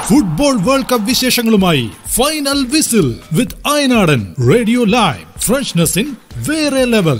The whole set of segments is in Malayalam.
ഫുട്ബോൾ വേൾഡ് കപ്പ് വിശേഷങ്ങളുമായി ഫൈനൽ വിസിൽ വിത്ത് അയനാടൻ റേഡിയോ ലൈവ് ഫ്രഷ്നെസ് ഇൻ വേറെ ലെവൽ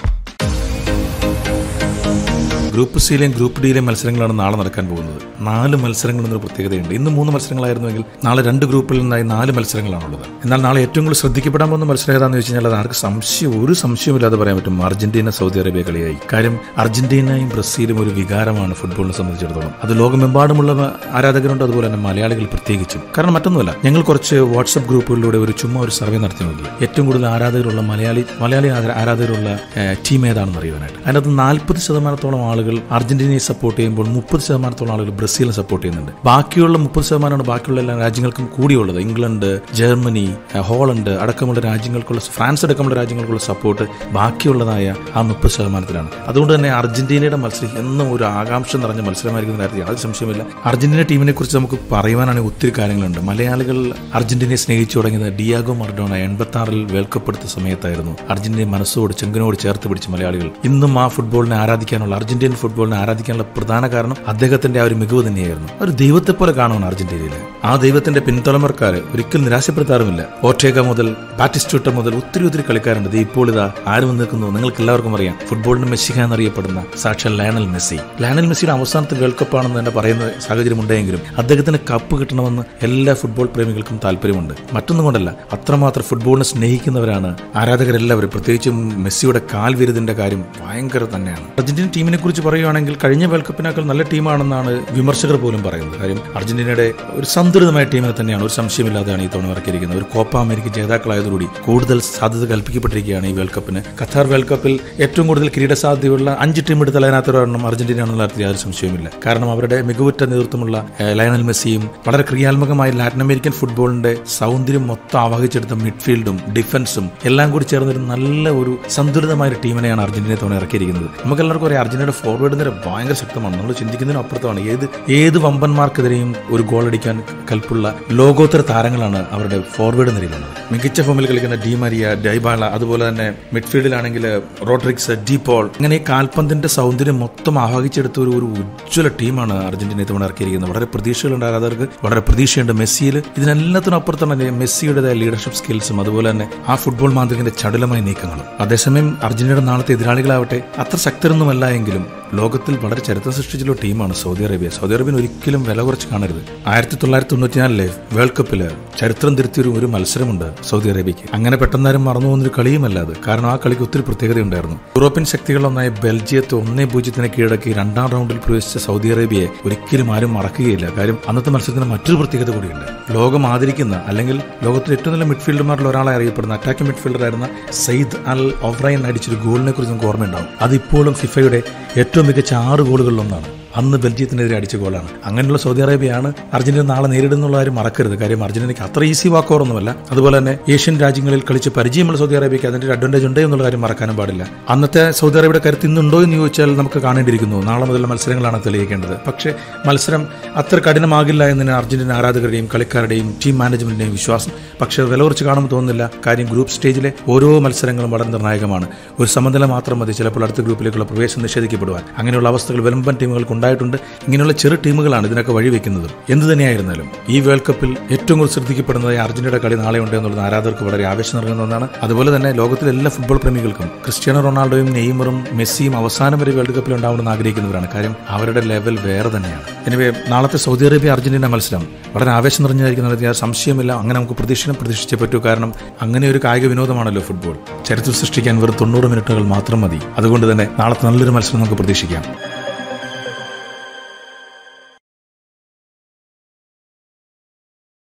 ഗ്രൂപ്പ് സിയിലെയും ഗ്രൂപ്പ് ഡിയിലെയും മത്സരങ്ങളാണ് നാളെ നടക്കാൻ പോകുന്നത് നാല് മത്സരങ്ങൾ എന്നൊരു പ്രത്യേകതയുണ്ട് ഇന്ന് മൂന്ന് മത്സരങ്ങളായിരുന്നുവെങ്കിൽ നാളെ രണ്ട് ഗ്രൂപ്പിൽ നിന്നായി നാല് മത്സരങ്ങളാണുള്ളത് എന്നാൽ നാളെ ഏറ്റവും കൂടുതൽ ശ്രദ്ധിക്കപ്പെടാൻ പോകുന്ന മത്സരം ഏതാണെന്ന് വെച്ച് കഴിഞ്ഞാൽ അത് ആർക്ക് സംശയം ഒരു സംശയമില്ലാതെ പറയാൻ പറ്റും അർജന്റീന സൗദി അറേബ്യ കളിയായി കാര്യം അർജന്റീനയും ബ്രസീലും ഒരു വികാരമാണ് ഫുട്ബോളിനെ സംബന്ധിച്ചിടത്തോളം അത് ലോകമെമ്പാടുമുള്ള ആരാധകരുണ്ട് അതുപോലെ തന്നെ മലയാളികൾ പ്രത്യേകിച്ചും കാരണം മറ്റൊന്നുമല്ല ഞങ്ങൾ കുറച്ച് വാട്സപ്പ് ഗ്രൂപ്പുകളിലൂടെ ഒരു ചുമ്മാ ഒരു സർവേ നടത്തി നോക്കി ഏറ്റവും കൂടുതൽ ആരാധകരുള്ള മലയാളി മലയാളി ആരാ- ആരാധകരുള്ള ഏഹ്, ടീം ഏതാണെന്ന് അറിയുവാനായിട്ട് അതിനകത്ത് നാൽപ്പത് ശതമാനത്തോളം ആളുകൾ അർജന്റീനയെ സപ്പോർട്ട് ചെയ്യുമ്പോൾ മുപ്പത് ശതമാനത്തോളം ആളുകൾ ബ്രസീലിനെ സപ്പോർട്ട് ചെയ്യുന്നുണ്ട് ബാക്കിയുള്ള മുപ്പത് ശതമാനമാണ് ബാക്കിയുള്ള എല്ലാ രാജ്യങ്ങൾക്കും കൂടിയുള്ളത് ഇംഗ്ലണ്ട് ജർമ്മനി ഏഹ്, ഹോളണ്ട് അടക്കമുള്ള രാജ്യങ്ങൾക്കുള്ള ഫ്രാൻസ് അടക്കമുള്ള രാജ്യങ്ങൾക്കുള്ള സപ്പോർട്ട് ബാക്കിയുള്ളതായ ആ മുപ്പത് ശതമാനത്തിലാണ് അതുകൊണ്ട് തന്നെ അർജന്റീനയുടെ മത്സരം എന്നും ഒരു ആകാംക്ഷ നിറഞ്ഞ മത്സരമായിരിക്കും കാര്യത്തിൽ യാതൊരു സംശയമില്ല അർജന്റീന ടീമിനെ കുറിച്ച് നമുക്ക് പറയുവാനാണെങ്കിൽ ഒത്തിരി കാര്യങ്ങളുണ്ട് മലയാളികൾ അർജന്റീനയെ സ്നേഹിച്ചു തുടങ്ങിയത് ഡിയാഗോ മർഡോണ എൺപത്തി ആറിൽ വേൾഡ് കപ്പ് എടുത്ത സമയത്തായിരുന്നു അർജന്റീന മനസ്സോട് ചെങ്കനോട് ചേർത്ത് പിടിച്ച മലയാളികൾ ഇന്നും ആ ഫുട്ബോളിനെ ആരാധിക്കാനുള്ള അർജന്റീൻ ഫുട്ബോളിനെ ആരാധിക്കാനുള്ള പ്രധാന കാരണം അദ്ദേഹത്തിന്റെ ആ ഒരു മികവ് തന്നെയായിരുന്നു ഒരു ദൈവത്തെ പോലെ കാണുവാണ് അർജന്റീനയിൽ ആ ദൈവത്തിന്റെ പിൻതലമുറക്കാര് ഒരിക്കലും നിരാശപ്പെടുത്താറുമില്ല ഓർട്ടേഗ മുതൽ ബാറ്റിസ്റ്റൂട്ട മുതൽ ഒത്തിരി ഒത്തിരി കളിക്കാരുണ്ട് ദേ ഇപ്പോൾ ഇതാ ആര് വന്ന് നിൽക്കുന്നു നിങ്ങൾക്ക് എല്ലാവർക്കും അറിയാം ഫുട്ബോളിന്റെ മെസ്സിഹ എന്നറിയപ്പെടുന്ന സാക്ഷാൽ ലയണൽ മെസ്സി ലയണൽ മെസ്സിയുടെ അവസാനത്തെ വേൾഡ് കപ്പ് ആണെന്ന് തന്നെ പറയുന്ന സാഹചര്യം ഉണ്ടെങ്കിലും അദ്ദേഹത്തിന് കപ്പ് കിട്ടണമെന്ന് എല്ലാ ഫുട്ബോൾ പ്രേമികൾക്കും താല്പര്യമുണ്ട് മറ്റൊന്നും കൊണ്ടല്ല അത്രമാത്രം ഫുട്ബോളിനെ സ്നേഹിക്കുന്നവരാണ് ആരാധകരെല്ലാവരും പ്രത്യേകിച്ചും മെസ്സിയുടെ കാൽ വിരുതിന്റെ കാര്യം ഭയങ്കര തന്നെയാണ് അർജന്റീന ടീമിനെ കുറിച്ച് പറയുകയാണെങ്കിൽ കഴിഞ്ഞ വേൾഡ് കപ്പിനേക്കാൾ നല്ല ടീമാണെന്നാണ് വിമർശകർ പോലും പറയുന്നത് കാര്യം അർജന്റീനയുടെ ഒരു സന്തുലിതമായ ടീമിനെ തന്നെയാണ് ഒരു സംശയമില്ലാതെയാണ് ഈ തവണ ഇറക്കിയിരിക്കുന്നത് ഒരു കോപ്പ അമേരിക്ക ജേതാക്കളായതോടുകൂടി കൂടുതൽ സാധ്യത കൽപ്പിക്കപ്പെട്ടിരിക്കുകയാണ് ഈ വേൾഡ് കപ്പിന് ഖത്താർ വേൾഡ് കപ്പിൽ ഏറ്റവും കൂടുതൽ കിരീട സാധ്യതയുള്ള അഞ്ച് ടീം എടുത്താൽ അതിനകത്ത് ഒരെണ്ണം അർജന്റീന ആണെന്നുള്ള കാര്യത്തിൽ യാതൊരു സംശയവുമില്ല കാരണം അവരുടെ മികവുറ്റ നേതൃത്വമുള്ള ഏഹ്, ലയണൽ മെസ്സിയും വളരെ ക്രിയാത്മകമായ ലാറ്റിൻ അമേരിക്കൻ ഫുട്ബോളിന്റെ സൗന്ദര്യം മൊത്തം ആവഹിച്ചെടുത്ത മിഡ്ഫീൽഡും ഡിഫൻസും എല്ലാം കൂടി ചേർന്ന ഒരു നല്ല ഒരു സന്തുലിതമായ ഒരു ടീമിനെയാണ് അർജന്റീന തവണ ഇറക്കിയിരിക്കുന്നത് നമുക്ക് എല്ലാവർക്കും അറിയാം അർജന്റീനയുടെ ഫോർവേഡ് നിര ഭയങ്കര ശക്തമാണ് നമ്മൾ ചിന്തിക്കുന്നതിനും അപ്പുറത്താണ് ഏത് ഏത് വമ്പന്മാർക്കെതിരെയും ഒരു ഗോൾ അടിക്കാൻ കൽപ്പുള്ള ലോകോത്തര താരങ്ങളാണ് അവരുടെ ഫോർവേഡ് നിരയിലുള്ളത് മികച്ച ഫോമിൽ കളിക്കുന്ന ഡി മരിയ ഡൈബാള അതുപോലെ തന്നെ മിഡ്ഫീൽഡിലാണെങ്കിൽ റോഡ്രിക്സ് ഡീപോൾ ഇങ്ങനെ ഈ കാൽപന്തിന്റെ സൗന്ദര്യം മൊത്തം ആവാഹിച്ചെടുത്ത ഒരു ഒരു ഉജ്ജ്വല ടീമാണ് അർജന്റീന ഇത്തവണ ഇറക്കിയിരിക്കുന്നത് വളരെ പ്രതീക്ഷകളുണ്ട് ആരാധകർക്ക് വളരെ പ്രതീക്ഷയുണ്ട് മെസ്സിയിൽ ഇതിനെല്ലാത്തിനും അപ്പുറത്താണ് തന്നെ മെസ്സിയുടേതായ ലീഡർഷിപ്പ് സ്കിൽസും അതുപോലെ തന്നെ ആ ഫുട്ബോൾ മാന്ത്രികന്റെ ചടുലമായ നീക്കങ്ങളും അതേസമയം അർജന്റീനയുടെ നാളത്തെ എതിരാളികളാവട്ടെ അത്ര ശക്തരൊന്നുമല്ല എങ്കിലും ലോകത്തിൽ വളരെ ചരിത്രം സൃഷ്ടിച്ചുള്ള ടീമാണ് സൗദി അറേബ്യ സൗദി അറേബ്യൻ ഒരിക്കലും വില കുറച്ച് കാണരുത് ആയിരത്തി തൊള്ളായിരത്തി തൊണ്ണൂറ്റിനാലിലെ വേൾഡ് കപ്പില് ചരിത്രം തിരുത്തിയൊരു ഒരു മത്സരമുണ്ട് സൗദി അറേബ്യക്ക് അങ്ങനെ പെട്ടെന്നാരും മറന്നു പോകുന്നൊരു കളിയുമല്ല അത് കാരണം ആ കളിക്ക് ഒത്തിരി പ്രത്യേകതയുണ്ടായിരുന്നു യൂറോപ്യൻ ശക്തികളൊന്നായ ബെൽജിയത്തെ ഒന്നേ പൂജ്യത്തിന് കീഴടക്കി രണ്ടാം റൗണ്ടിൽ പ്രവേശിച്ച സൗദി അറേബ്യയെ ഒരിക്കലും ആരും മറക്കുകയില്ല കാര്യം അന്നത്തെ മത്സരത്തിന് മറ്റൊരു പ്രത്യേകത കൂടിയുണ്ട് ലോകം ആദരിക്കുന്ന അല്ലെങ്കിൽ ലോകത്തിലെ ഏറ്റവും നല്ല മിഡ്ഫീൽഡർമാരിൽ ഒരാളായി അറിയപ്പെടുന്ന അറ്റാക്കിംഗ് മിഡ്ഫീൽഡറായിരുന്ന സയ്യിദ് അൽ ഒബ്രൈൻ അടിച്ചൊരു ഗോളിനെ കുറിച്ച് നമുക്ക് ഓർമ്മയുണ്ടാവും അതിപ്പോഴും ഫിഫയുടെ ഏറ്റവും മികച്ച ആറ് ഗോളുകളിലൊന്നാണ് അന്ന് ബെൽജിയത്തിനെതിരെ അടിച്ച ഗോളാണ് അങ്ങനെയുള്ള സൗദി അറേബ്യയാണ് അർജന്റീന നാളെ നേരിടുന്നുള്ള കാര്യം മറക്കരുത് കാര്യം അർജന്റീനയ്ക്ക് അത്ര ഈസി വാക്കോറൊന്നുമല്ല അതുപോലെ തന്നെ ഏഷ്യൻ രാജ്യങ്ങളിൽ കളിച്ച് പരിചയമുള്ള സൗദി അറേബ്യക്ക് അതിന്റെ ഒരു അഡ്വാൻറ്റേജ് ഉണ്ട് എന്നുള്ള കാര്യം മറക്കാനും പാടില്ല അന്നത്തെ സൗദി അറേബ്യയുടെ കരുത്ത് ഇന്നുണ്ടോ എന്ന് ചോദിച്ചാൽ നമുക്ക് കാണേണ്ടിയിരിക്കുന്നു നാളെ മുതലുള്ള മത്സരങ്ങളാണ് തെളിയിക്കേണ്ടത് പക്ഷേ മത്സരം അത്ര കഠിനമാകില്ല എന്നതിന് അർജന്റീന ആരാധകരുടെയും കളിക്കാരുടെയും ടീം മാനേജ്മെന്റിന്റെയും വിശ്വാസം പക്ഷേ വില കുറച്ച് കാണുമ്പോൾ തോന്നുന്നില്ല കാര്യം ഗ്രൂപ്പ് സ്റ്റേജിലെ ഓരോ മത്സരങ്ങളും വളരെ നിർണായകമാണ് ഒരു സമനില മാത്രം മതി ചിലപ്പോൾ അടുത്ത ഗ്രൂപ്പിലേക്കുള്ള പ്രവേശനം നിഷേധിക്കപ്പെടുവാൻ അങ്ങനെയുള്ള അവസ്ഥകൾ വെലമ്പൻ ടീമുകൾക്ക് ഉണ്ടായിട്ടുണ്ട് ഇങ്ങനെയുള്ള ചെറു ടീമുകളാണ് ഇതിനൊക്കെ വഴിവെക്കുന്നത് എന്ത് തന്നെയായിരുന്നാലും ഈ വേൾഡ് കപ്പിൽ ഏറ്റവും കൂടുതൽ ശ്രദ്ധിക്കപ്പെടുന്നതായി അർജന്റീനയുടെ കളി നാളെ ഉണ്ട് എന്നുള്ളത് ആരാധകർക്ക് വളരെ ആവേശം നൽകുന്ന ഒന്നാണ് അതുപോലെ തന്നെ ലോകത്തിലെ എല്ലാ ഫുട്ബോൾ പ്രേമികൾക്കും ക്രിസ്ത്യാനോ റൊണാൾഡോയും നെയ്മറും മെസ്സിയും അവസാനം വരെ വേൾഡ് കപ്പിൽ ഉണ്ടാവണമെന്ന് ആഗ്രഹിക്കുന്നവരാണ് കാര്യം അവരുടെ ലെവൽ വേറെ തന്നെയാണ് എനിവേ നാളത്തെ സൗദി അറേബ്യ അർജന്റീന മത്സരം വളരെ ആവേശം നിറഞ്ഞായിരിക്കുന്നത് യാതൊരു സംശയമില്ല അങ്ങനെ നമുക്ക് പ്രതീക്ഷിക്കണം പ്രതീക്ഷിച്ചേ പറ്റൂ കാരണം അങ്ങനെ ഒരു കായിക വിനോദമാണല്ലോ ഫുട്ബോൾ ചരിത്രം സൃഷ്ടിക്കാൻ വെറും തൊണ്ണൂറ് മിനിറ്റുകൾ മാത്രം മതി അതുകൊണ്ട് തന്നെ നാളത്തെ നല്ലൊരു മത്സരം നമുക്ക് പ്രതീക്ഷിക്കാം